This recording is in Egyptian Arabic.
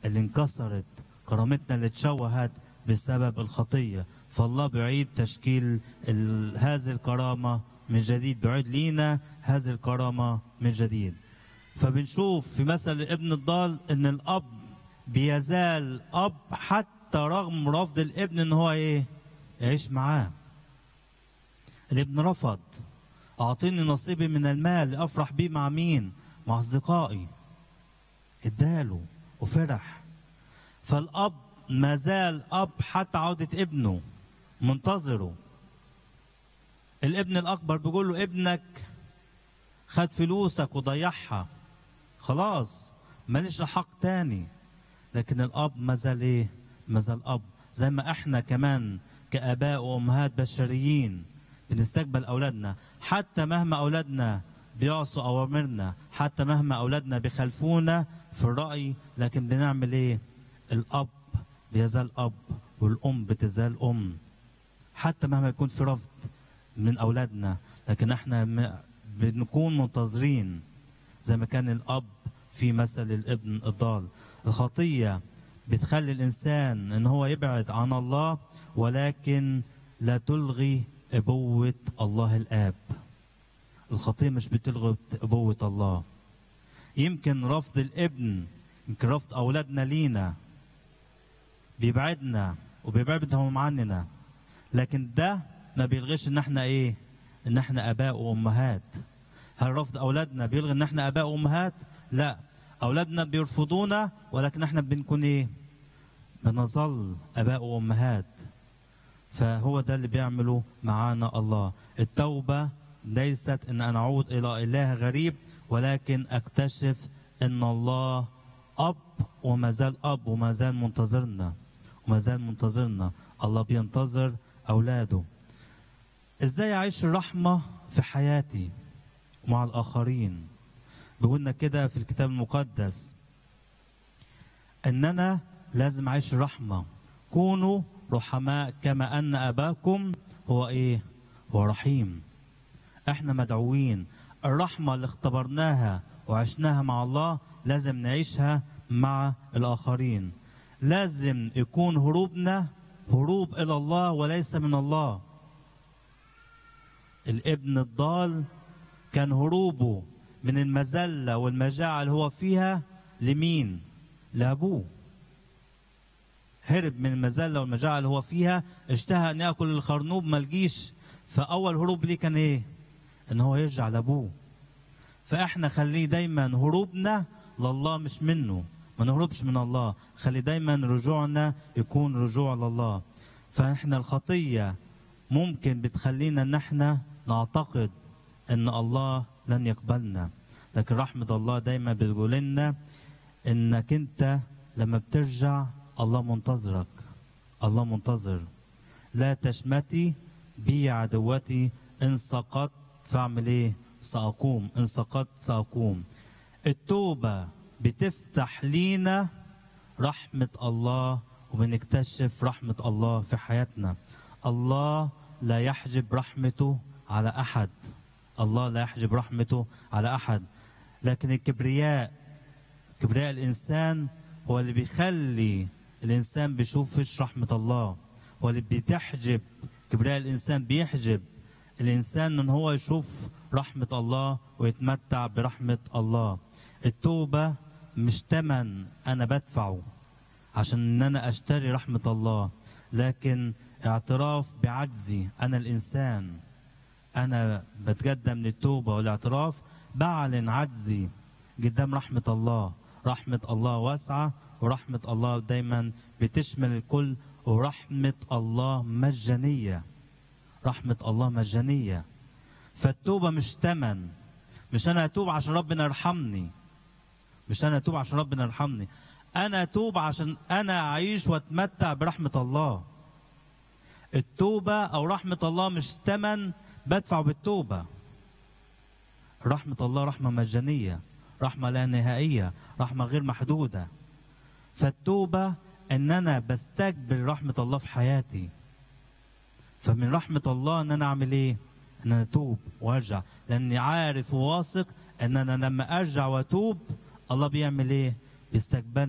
اللي انكسرت كرامتنا اللي اتشوهت بسبب الخطية فالله بيعيد تشكيل ال- هذه الكرامة من جديد بيعيد لينا هذه الكرامة من جديد فبنشوف في مثل الابن الضال ان الاب بيزال اب حتى رغم رفض الابن ان هو ايه يعيش معاه الابن رفض اعطيني نصيبي من المال افرح بيه مع مين مع اصدقائي اداله وفرح فالاب ما زال اب حتى عوده ابنه منتظره الابن الاكبر بيقول له ابنك خد فلوسك وضيعها خلاص ماليش حق تاني لكن الاب ما زال ايه ما زال اب زي ما احنا كمان كاباء وامهات بشريين بنستقبل اولادنا حتى مهما اولادنا بيعصوا اوامرنا حتى مهما اولادنا بيخالفونا في الراي لكن بنعمل ايه الاب بيزال اب والام بتزال ام حتى مهما يكون في رفض من اولادنا لكن احنا م- بنكون منتظرين زي ما كان الاب في مثل الابن الضال الخطيه بتخلي الانسان ان هو يبعد عن الله ولكن لا تلغي ابوه الله الاب الخطيه مش بتلغي ابوه الله يمكن رفض الابن يمكن رفض اولادنا لينا بيبعدنا وبيبعدهم عننا لكن ده ما بيلغيش ان احنا ايه ان احنا اباء وامهات هل رفض اولادنا بيلغي ان احنا اباء وامهات لا اولادنا بيرفضونا ولكن احنا بنكون ايه بنظل اباء وامهات فهو ده اللي بيعمله معانا الله التوبه ليست ان انا اعود الى اله غريب ولكن اكتشف ان الله اب وما زال اب وما زال منتظرنا وما زال منتظرنا الله بينتظر اولاده ازاي اعيش الرحمه في حياتي ومع الاخرين بيقولنا كده في الكتاب المقدس ان انا لازم اعيش الرحمه كونوا رحماء كما ان اباكم هو ايه هو رحيم احنا مدعوين الرحمه اللي اختبرناها وعشناها مع الله لازم نعيشها مع الاخرين لازم يكون هروبنا هروب الى الله وليس من الله الابن الضال كان هروبه من المذله والمجاعه اللي هو فيها لمين لابوه هرب من المذله والمجاعه اللي هو فيها اشتهى ان ياكل الخرنوب ما لقيش فاول هروب ليه كان ايه ان هو يرجع لابوه فاحنا خليه دايما هروبنا لله مش منه ما نهربش من الله خلي دايما رجوعنا يكون رجوع لله فاحنا الخطيه ممكن بتخلينا ان احنا نعتقد ان الله لن يقبلنا لكن رحمه الله دايما بتقول لنا انك انت لما بترجع الله منتظرك الله منتظر لا تشمتي بي عدوتي ان سقطت فاعمل ايه ساقوم ان سقطت ساقوم التوبه بتفتح لينا رحمه الله وبنكتشف رحمه الله في حياتنا الله لا يحجب رحمته على احد الله لا يحجب رحمته على احد لكن الكبرياء كبرياء الانسان هو اللي بيخلي الانسان بيشوفش رحمه الله هو اللي بتحجب كبرياء الانسان بيحجب الانسان ان هو يشوف رحمه الله ويتمتع برحمه الله التوبه مش تمن انا بدفعه عشان ان انا اشتري رحمه الله لكن اعتراف بعجزي انا الانسان انا بتقدم للتوبه والاعتراف بعلن عجزي قدام رحمه الله رحمه الله واسعه ورحمه الله دايما بتشمل الكل ورحمه الله مجانيه رحمه الله مجانيه فالتوبه مش تمن مش انا اتوب عشان ربنا يرحمني مش انا اتوب عشان ربنا يرحمني انا اتوب عشان انا اعيش واتمتع برحمه الله التوبه او رحمه الله مش ثمن بدفع بالتوبه رحمه الله رحمه مجانيه رحمه لا نهائيه رحمه غير محدوده فالتوبه ان انا بستقبل رحمه الله في حياتي فمن رحمه الله ان انا اعمل ايه ان انا اتوب وارجع لاني عارف وواثق ان انا لما ارجع واتوب الله بيعمل ايه بيستقبلني